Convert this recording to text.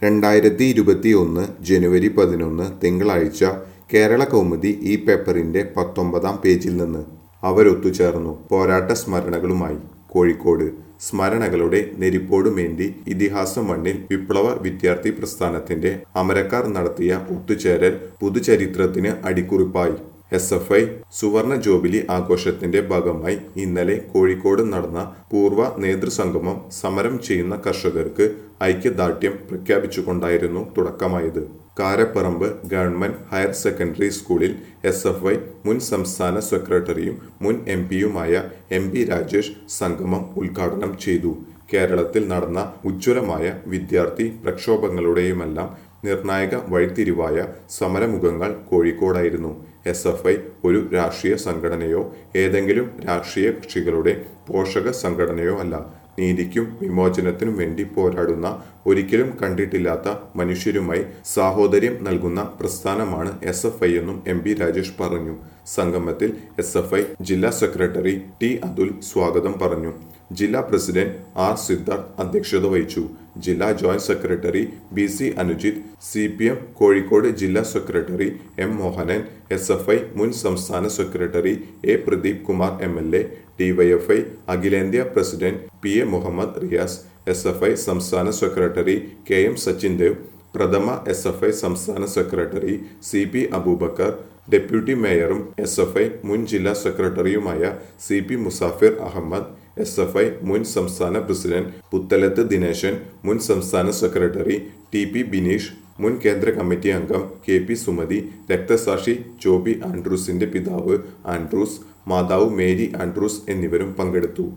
രണ്ടായിരത്തി ഇരുപത്തിയൊന്ന് ജനുവരി പതിനൊന്ന് തിങ്കളാഴ്ച കേരള കൗമുദി ഈ പേപ്പറിന്റെ പത്തൊമ്പതാം പേജിൽ നിന്ന് അവരൊത്തുചേർന്നു പോരാട്ട സ്മരണകളുമായി കോഴിക്കോട് സ്മരണകളുടെ നെരിപ്പോടുമേന്തി ഇതിഹാസ മണ്ണിൽ വിപ്ലവ വിദ്യാർത്ഥി പ്രസ്ഥാനത്തിന്റെ അമരക്കാർ നടത്തിയ ഒത്തുചേരൽ പുതുചരിത്രത്തിന് അടിക്കുറിപ്പായി എസ് എഫ് ഐ സുവർണ ജൂബിലി ആഘോഷത്തിന്റെ ഭാഗമായി ഇന്നലെ കോഴിക്കോട് നടന്ന പൂർവ്വ നേതൃസംഗമം സമരം ചെയ്യുന്ന കർഷകർക്ക് ഐക്യദാർഢ്യം പ്രഖ്യാപിച്ചുകൊണ്ടായിരുന്നു തുടക്കമായത് കാരപ്പറമ്പ് ഗവൺമെന്റ് ഹയർ സെക്കൻഡറി സ്കൂളിൽ എസ് എഫ് ഐ മുൻ സംസ്ഥാന സെക്രട്ടറിയും മുൻ എം പിയുമായ എം പി രാജേഷ് സംഗമം ഉദ്ഘാടനം ചെയ്തു കേരളത്തിൽ നടന്ന ഉജ്ജ്വലമായ വിദ്യാർത്ഥി പ്രക്ഷോഭങ്ങളുടെയുമെല്ലാം നിർണായക വഴിത്തിരിവായ സമരമുഖങ്ങൾ കോഴിക്കോടായിരുന്നു എസ് എഫ് ഐ ഒരു രാഷ്ട്രീയ സംഘടനയോ ഏതെങ്കിലും രാഷ്ട്രീയ കക്ഷികളുടെ പോഷക സംഘടനയോ അല്ല നീതിക്കും വിമോചനത്തിനും വേണ്ടി പോരാടുന്ന ഒരിക്കലും കണ്ടിട്ടില്ലാത്ത മനുഷ്യരുമായി സാഹോദര്യം നൽകുന്ന പ്രസ്ഥാനമാണ് എസ് എഫ് ഐ എന്നും എം പി രാജേഷ് പറഞ്ഞു സംഗമത്തിൽ എസ് എഫ് ഐ ജില്ലാ സെക്രട്ടറി ടി അതുൽ സ്വാഗതം പറഞ്ഞു ജില്ലാ പ്രസിഡന്റ് ആർ സിദ്ധാർത്ഥ് അധ്യക്ഷത വഹിച്ചു ജില്ലാ joint secretary B C Anujith C P M Kozhikode ജില്ലാ secretary M Mohanan S F I മുൻ സംസ്ഥാന secretary A Pradeep Kumar M L A DYFI അഖിലേന്ത്യാ president P A Muhammad Riyas S F I സംസ്ഥാന secretary K M Sachin Dev പ്രഥമ എസ് എഫ് ഐ സംസ്ഥാന secretary C P Abubakar deputy മേയറും S F I മുൻ ജില്ലാ സെക്രട്ടറിയുമായ C P Musafir Ahmed S F I മുൻ സംസ്ഥാന പ്രസിഡന്റ് പുത്തലത്ത് ദിനേശൻ മുൻ സംസ്ഥാന സെക്രട്ടറി ടി പി ബിനീഷ് മുൻ കേന്ദ്ര കമ്മിറ്റി അംഗം കെ പി സുമതി രക്തസാക്ഷി ജോബി ആൻഡ്രൂസിന്റെ പിതാവ് ആൻഡ്രൂസ് മാതാവ് മേരി ആൻഡ്രൂസ് എന്നിവരും പങ്കെടുത്തു